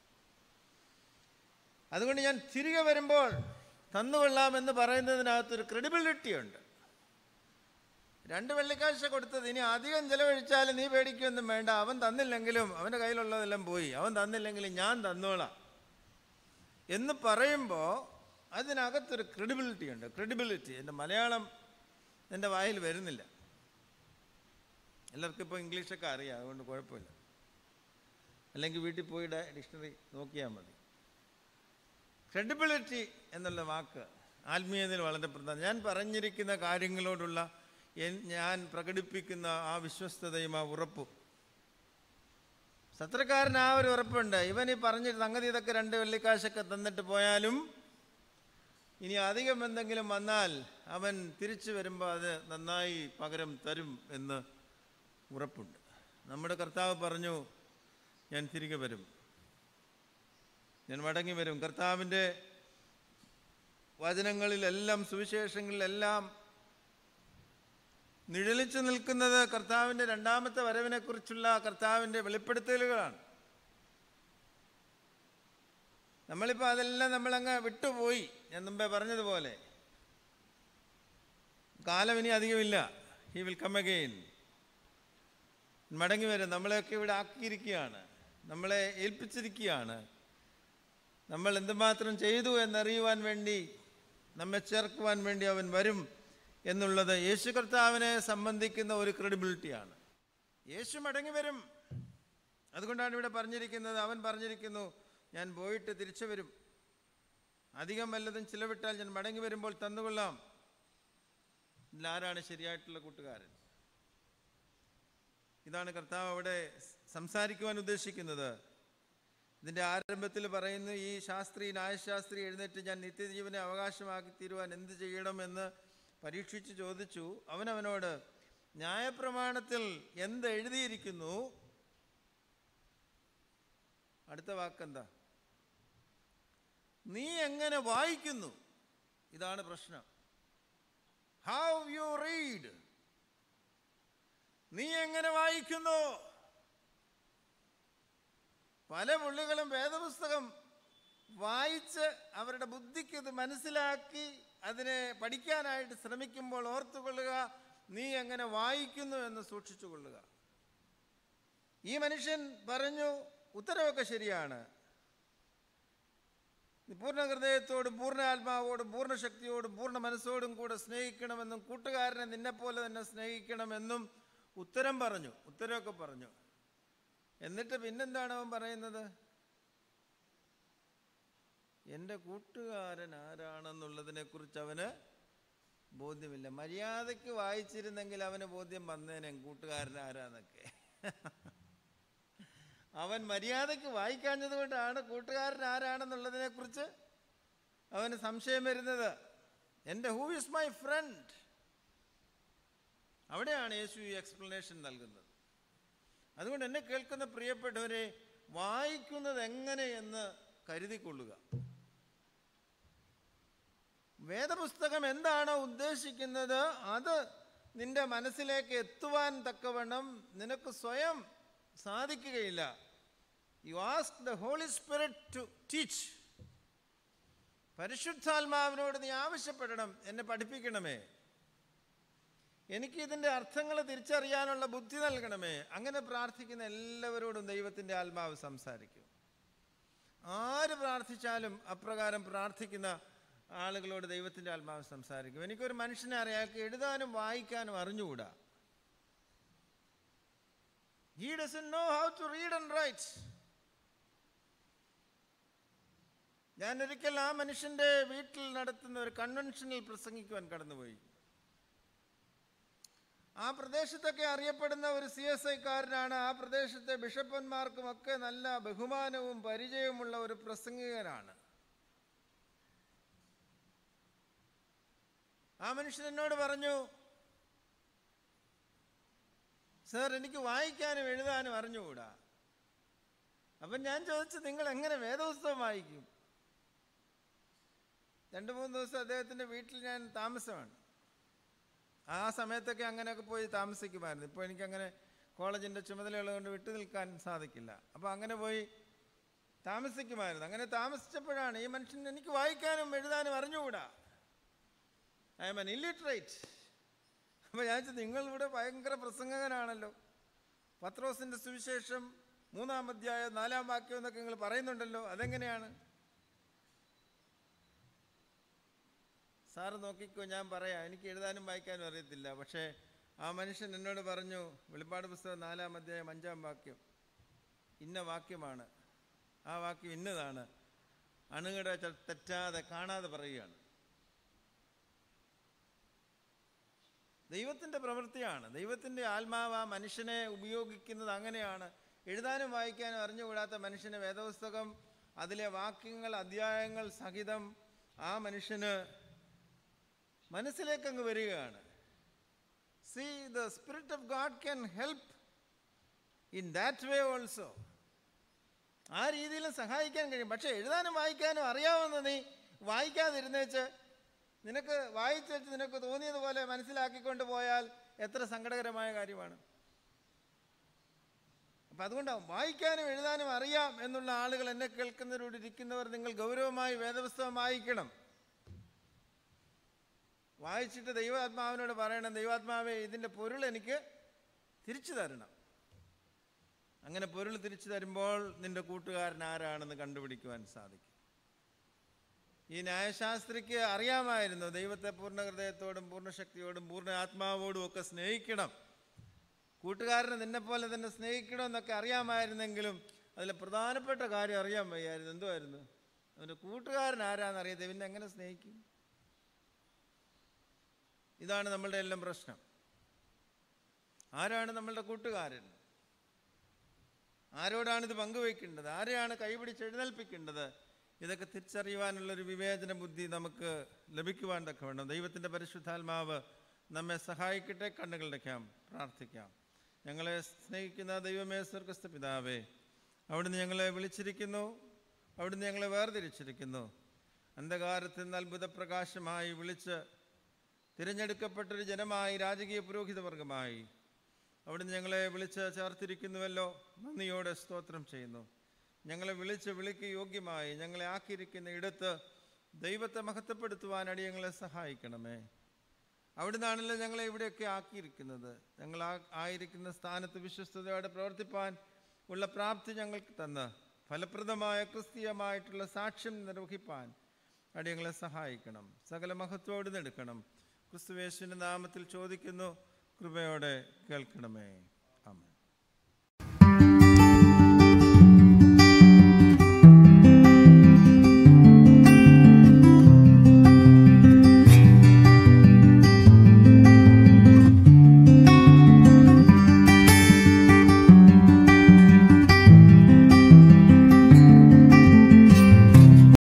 അതുകൊണ്ട് ഞാൻ തിരികെ വരുമ്പോൾ തന്നുകൊള്ളാമെന്ന് പറയുന്നതിനകത്തൊരു ക്രെഡിബിലിറ്റി ഉണ്ട് രണ്ട് വെള്ളിക്കാഴ്ച കൊടുത്തത് ഇനി അധികം ചിലവഴിച്ചാൽ നീ പേടിക്കൊന്നും വേണ്ട അവൻ തന്നില്ലെങ്കിലും അവൻ്റെ കയ്യിലുള്ളതെല്ലാം പോയി അവൻ തന്നില്ലെങ്കിലും ഞാൻ തന്നോളാം എന്ന് പറയുമ്പോൾ അതിനകത്തൊരു ക്രെഡിബിലിറ്റി ഉണ്ട് ക്രെഡിബിലിറ്റി എൻ്റെ മലയാളം എൻ്റെ വായിൽ വരുന്നില്ല എല്ലാവർക്കും ഇപ്പോൾ ഇംഗ്ലീഷൊക്കെ അറിയാം അതുകൊണ്ട് കുഴപ്പമില്ല അല്ലെങ്കിൽ വീട്ടിൽ പോയി ഡിക്ഷണറി നോക്കിയാൽ മതി ക്രെഡിബിലിറ്റി എന്നുള്ള വാക്ക് ആത്മീയതയിൽ വളരെ പ്രധാനം ഞാൻ പറഞ്ഞിരിക്കുന്ന കാര്യങ്ങളോടുള്ള എൻ- ഞാൻ പ്രകടിപ്പിക്കുന്ന ആ വിശ്വസ്തതയും ആ ഉറപ്പും സത്രക്കാരൻ ആ ഒരു ഉറപ്പുണ്ട് ഇവൻ ഈ പറഞ്ഞിട്ട് സംഗതി ഇതൊക്കെ രണ്ട് വെള്ളിക്കാശൊക്കെ തന്നിട്ട് പോയാലും ഇനി അധികം എന്തെങ്കിലും വന്നാൽ അവൻ തിരിച്ചു വരുമ്പോൾ അത് നന്നായി പകരം തരും എന്ന് ഉറപ്പുണ്ട് നമ്മുടെ കർത്താവ് പറഞ്ഞു ഞാൻ തിരികെ വരും ഞാൻ മടങ്ങി വരും കർത്താവിൻ്റെ വചനങ്ങളിലെല്ലാം സുവിശേഷങ്ങളിലെല്ലാം നിഴലിച്ചു നിൽക്കുന്നത് കർത്താവിൻ്റെ രണ്ടാമത്തെ വരവിനെക്കുറിച്ചുള്ള കർത്താവിൻ്റെ വെളിപ്പെടുത്തലുകളാണ് നമ്മളിപ്പോൾ അതെല്ലാം നമ്മളങ്ങ് വിട്ടുപോയി ഞാൻ മുമ്പേ പറഞ്ഞതുപോലെ കാലം ഇനി അധികമില്ല ഹി വിൽ കം അഗെയിൻ മടങ്ങി വരും നമ്മളെയൊക്കെ ഇവിടെ ആക്കിയിരിക്കുകയാണ് നമ്മളെ ഏൽപ്പിച്ചിരിക്കുകയാണ് നമ്മൾ എന്തുമാത്രം ചെയ്തു എന്നറിയുവാൻ വേണ്ടി നമ്മെ ചേർക്കുവാൻ വേണ്ടി അവൻ വരും എന്നുള്ളത് യേശു കർത്താവിനെ സംബന്ധിക്കുന്ന ഒരു ക്രെഡിബിലിറ്റിയാണ് യേശു മടങ്ങി വരും അതുകൊണ്ടാണ് ഇവിടെ പറഞ്ഞിരിക്കുന്നത് അവൻ പറഞ്ഞിരിക്കുന്നു ഞാൻ പോയിട്ട് തിരിച്ചു വരും അധികം വല്ലതും ചിലവിട്ടാൽ ഞാൻ മടങ്ങി വരുമ്പോൾ തന്നുകൊള്ളാം ഇതിലാരാണ് ശരിയായിട്ടുള്ള കൂട്ടുകാരൻ ഇതാണ് കർത്താവ് അവിടെ സംസാരിക്കുവാൻ ഉദ്ദേശിക്കുന്നത് ഇതിൻ്റെ ആരംഭത്തിൽ പറയുന്നു ഈ ശാസ്ത്രി ന്യായശാസ്ത്രി എഴുന്നേറ്റ് ഞാൻ നിത്യജീവനെ അവകാശമാക്കി തീരുവാൻ എന്ത് ചെയ്യണമെന്ന് പരീക്ഷിച്ച് ചോദിച്ചു അവനവനോട് ന്യായപ്രമാണത്തിൽ എന്ത് എഴുതിയിരിക്കുന്നു അടുത്ത വാക്കെന്താ നീ എങ്ങനെ വായിക്കുന്നു ഇതാണ് പ്രശ്നം ഹൗ യു റീഡ് നീ എങ്ങനെ വായിക്കുന്നു പല പുള്ളികളും വേദപുസ്തകം വായിച്ച് അവരുടെ ബുദ്ധിക്ക് ഇത് മനസ്സിലാക്കി അതിനെ പഠിക്കാനായിട്ട് ശ്രമിക്കുമ്പോൾ ഓർത്തുകൊള്ളുക നീ എങ്ങനെ വായിക്കുന്നു എന്ന് സൂക്ഷിച്ചു കൊള്ളുക ഈ മനുഷ്യൻ പറഞ്ഞു ഉത്തരവൊക്കെ ശരിയാണ് പൂർണ്ണ ഹൃദയത്തോടും പൂർണ്ണ ആത്മാവോടും പൂർണ്ണ ശക്തിയോടും പൂർണ്ണ മനസ്സോടും കൂടെ സ്നേഹിക്കണമെന്നും കൂട്ടുകാരനെ നിന്നെപ്പോലെ തന്നെ സ്നേഹിക്കണമെന്നും ഉത്തരം പറഞ്ഞു ഉത്തരമൊക്കെ പറഞ്ഞു എന്നിട്ട് പിന്നെന്താണ് അവൻ പറയുന്നത് എൻ്റെ കൂട്ടുകാരൻ ആരാണെന്നുള്ളതിനെക്കുറിച്ച് അവന് ബോധ്യമില്ല മര്യാദയ്ക്ക് വായിച്ചിരുന്നെങ്കിൽ അവന് ബോധ്യം വന്നേനെ കൂട്ടുകാരൻ ആരാന്നൊക്കെ അവൻ മര്യാദയ്ക്ക് വായിക്കാഞ്ഞത് കൊണ്ടാണ് കൂട്ടുകാരൻ ആരാണെന്നുള്ളതിനെക്കുറിച്ച് അവന് സംശയം വരുന്നത് എൻ്റെ ഹൂ ഇസ് മൈ ഫ്രണ്ട് അവിടെയാണ് യേശു ഈ എക്സ്പ്ലനേഷൻ നൽകുന്നത് അതുകൊണ്ട് എന്നെ കേൾക്കുന്ന പ്രിയപ്പെട്ടവരെ വായിക്കുന്നത് എങ്ങനെ എന്ന് കരുതിക്കൊള്ളുക വേദപുസ്തകം എന്താണോ ഉദ്ദേശിക്കുന്നത് അത് നിന്റെ മനസ്സിലേക്ക് എത്തുവാൻ തക്കവണ്ണം നിനക്ക് സ്വയം സാധിക്കുകയില്ല you ask the Holy Spirit to teach പരിശുദ്ധാത്മാവിനോട് നീ ആവശ്യപ്പെടണം എന്നെ പഠിപ്പിക്കണമേ എനിക്ക് ഇതിൻ്റെ അർത്ഥങ്ങൾ തിരിച്ചറിയാനുള്ള ബുദ്ധി നൽകണമേ അങ്ങനെ പ്രാർത്ഥിക്കുന്ന എല്ലാവരോടും ദൈവത്തിൻ്റെ ആത്മാവ് സംസാരിക്കും ആര് പ്രാർത്ഥിച്ചാലും അപ്രകാരം പ്രാർത്ഥിക്കുന്ന ആളുകളോട് ദൈവത്തിൻ്റെ ആത്മാവ് സംസാരിക്കും എനിക്കൊരു മനുഷ്യനെ അറിയാം അയാൾക്ക് എഴുതാനും വായിക്കാനും അറിഞ്ഞുകൂടാ he doesn't know how to read and write ഞാൻ ഒരിക്കൽ ആ മനുഷ്യൻ്റെ വീട്ടിൽ നടത്തുന്ന ഒരു കൺവെൻഷനിൽ പ്രസംഗിക്കുവാൻ കടന്നുപോയി ആ പ്രദേശത്തൊക്കെ അറിയപ്പെടുന്ന ഒരു സി എസ് ഐക്കാരനാണ് ആ പ്രദേശത്തെ ബിഷപ്പന്മാർക്കുമൊക്കെ നല്ല ബഹുമാനവും പരിചയവുമുള്ള ഒരു പ്രസംഗികനാണ് ആ മനുഷ്യൻ എന്നോട് പറഞ്ഞു സാർ എനിക്ക് വായിക്കാനും എഴുതാനും അറിഞ്ഞുകൂടാ അപ്പം ഞാൻ ചോദിച്ചു നിങ്ങൾ എങ്ങനെ വേദപുസ്തകം വായിക്കും രണ്ട് മൂന്ന് ദിവസം അദ്ദേഹത്തിൻ്റെ വീട്ടിൽ ഞാൻ താമസമാണ് ആ സമയത്തൊക്കെ അങ്ങനെയൊക്കെ പോയി താമസിക്കുമായിരുന്നു ഇപ്പോൾ എനിക്കങ്ങനെ കോളേജിൻ്റെ ചുമതലകൾ കൊണ്ട് വിട്ടു നിൽക്കാൻ സാധിക്കില്ല അപ്പോൾ അങ്ങനെ പോയി താമസിക്കുമായിരുന്നു അങ്ങനെ താമസിച്ചപ്പോഴാണ് ഈ മനുഷ്യൻ എനിക്ക് വായിക്കാനും എഴുതാനും അറിഞ്ഞുകൂടാ ഐ എം എൻ ഇല്ലിറ്ററേറ്റ് അപ്പോൾ ഞാൻ ചോദിച്ചു നിങ്ങളിവിടെ ഭയങ്കര പ്രസംഗകനാണല്ലോ പത്രോസിൻ്റെ സുവിശേഷം മൂന്നാം അധ്യായം നാലാം വാക്യം എന്നൊക്കെ നിങ്ങൾ പറയുന്നുണ്ടല്ലോ അതെങ്ങനെയാണ് സാറ് നോക്കിക്കോ ഞാൻ പറയാം എനിക്ക് എഴുതാനും വായിക്കാനും അറിയത്തില്ല പക്ഷേ ആ മനുഷ്യൻ എന്നോട് പറഞ്ഞു വെളിപ്പാട് പുസ്തകം നാലാം അധ്യായം അഞ്ചാം വാക്യം ഇന്ന വാക്യമാണ് ആ വാക്യം ഇന്നതാണ് അണുകട തെറ്റാതെ കാണാതെ പറയുകയാണ് ദൈവത്തിൻ്റെ പ്രവൃത്തിയാണ് ദൈവത്തിൻ്റെ ആത്മാവ് ആ മനുഷ്യനെ ഉപയോഗിക്കുന്നത് അങ്ങനെയാണ് എഴുതാനും വായിക്കാനും അറിഞ്ഞുകൂടാത്ത മനുഷ്യന് വേദപുസ്തകം അതിലെ വാക്യങ്ങൾ അധ്യായങ്ങൾ സഹിതം ആ മനുഷ്യന് മനസ്സിലേക്ക് അങ്ങ് വരികയാണ് see the spirit of God can help in that way also ആ രീതിയിലും സഹായിക്കാൻ കഴിയും പക്ഷേ എഴുതാനും വായിക്കാനും അറിയാവുന്ന നീ വായിക്കാതിരുന്നേച്ച് നിനക്ക് വായിച്ചേച്ച് നിനക്ക് തോന്നിയതുപോലെ മനസ്സിലാക്കിക്കൊണ്ട് പോയാൽ എത്ര സങ്കടകരമായ കാര്യമാണ് അപ്പം അതുകൊണ്ടാണ് വായിക്കാനും എഴുതാനും അറിയാം എന്നുള്ള ആളുകൾ എന്നെ കേൾക്കുന്നവരോട് ഇരിക്കുന്നവർ നിങ്ങൾ ഗൗരവമായി വേദപുസ്തകം വായിക്കണം വായിച്ചിട്ട് ദൈവാത്മാവിനോട് പറയണം ദൈവാത്മാവേ ഇതിൻ്റെ പൊരുൾ എനിക്ക് തിരിച്ചു തരണം അങ്ങനെ പൊരുൾ തിരിച്ചു തരുമ്പോൾ നിന്റെ കൂട്ടുകാരൻ ആരാണെന്ന് കണ്ടുപിടിക്കുവാൻ സാധിക്കും ഈ ന്യായശാസ്ത്രിക്ക് അറിയാമായിരുന്നു ദൈവത്തെ പൂർണ്ണ ഹൃദയത്തോടും പൂർണ്ണ ശക്തിയോടും പൂർണ്ണ ആത്മാവോടും ഒക്കെ സ്നേഹിക്കണം കൂട്ടുകാരനെ നിന്നെപ്പോലെ തന്നെ സ്നേഹിക്കണമെന്നൊക്കെ അറിയാമായിരുന്നെങ്കിലും അതിലെ പ്രധാനപ്പെട്ട കാര്യം അറിയാൻ വയ്യായിരുന്നു എന്തുമായിരുന്നു അവൻ്റെ കൂട്ടുകാരൻ ആരാന്നറിയാതെ പിന്നെ എങ്ങനെ സ്നേഹിക്കും ഇതാണ് നമ്മളുടെ എല്ലാം പ്രശ്നം ആരാണ് നമ്മളുടെ കൂട്ടുകാരൻ ആരോടാണ് ഇത് പങ്കുവയ്ക്കേണ്ടത് ആരെയാണ് കൈപിടിച്ച് എഴുന്നേൽപ്പിക്കേണ്ടത് ഇതൊക്കെ തിരിച്ചറിയുവാനുള്ളൊരു വിവേചന ബുദ്ധി നമുക്ക് ലഭിക്കുവാൻ തക്കവണ്ണം ദൈവത്തിൻ്റെ പരിശുദ്ധാത്മാവ് നമ്മെ സഹായിക്കട്ടെ കണ്ണുകളടയ്ക്കാം പ്രാർത്ഥിക്കാം ഞങ്ങളെ സ്നേഹിക്കുന്ന ദൈവമേ സ്വർഗസ്ഥ പിതാവേ അവിടുന്ന് ഞങ്ങളെ വിളിച്ചിരിക്കുന്നു അവിടുന്ന് ഞങ്ങളെ വേർതിരിച്ചിരിക്കുന്നു അന്ധകാരത്തിൽ നിന്ന് അത്ഭുത പ്രകാശമായി വിളിച്ച് തിരഞ്ഞെടുക്കപ്പെട്ടൊരു ജനമായി രാജകീയ പുരോഹിതവർഗമായി അവിടുന്ന് ഞങ്ങളെ വിളിച്ച് ചേർത്തിരിക്കുന്നുവല്ലോ നന്ദിയോടെ സ്തോത്രം ചെയ്യുന്നു ഞങ്ങളെ വിളിച്ച് വിളിക്ക് യോഗ്യമായി ഞങ്ങളെ ആക്കിയിരിക്കുന്ന ഇടത്ത് ദൈവത്തെ മഹത്വപ്പെടുത്തുവാൻ അടിയങ്ങളെ സഹായിക്കണമേ അവിടുന്നാണല്ലോ ഞങ്ങളെ ഇവിടെയൊക്കെ ആക്കിയിരിക്കുന്നത് ഞങ്ങൾ ആ ആയിരിക്കുന്ന സ്ഥാനത്ത് വിശ്വസ്തയോടെ പ്രവർത്തിപ്പാൻ ഉള്ള പ്രാപ്തി ഞങ്ങൾക്ക് തന്ന് ഫലപ്രദമായ ക്രിസ്തീയമായിട്ടുള്ള സാക്ഷ്യം നിർവഹിപ്പാൻ അടിയങ്ങളെ സഹായിക്കണം സകല മഹത്വോട് എടുക്കണം ക്രിസ്തുവേശുവിൻ്റെ നാമത്തിൽ ചോദിക്കുന്നു കൃപയോടെ കേൾക്കണമേ ആമേൻ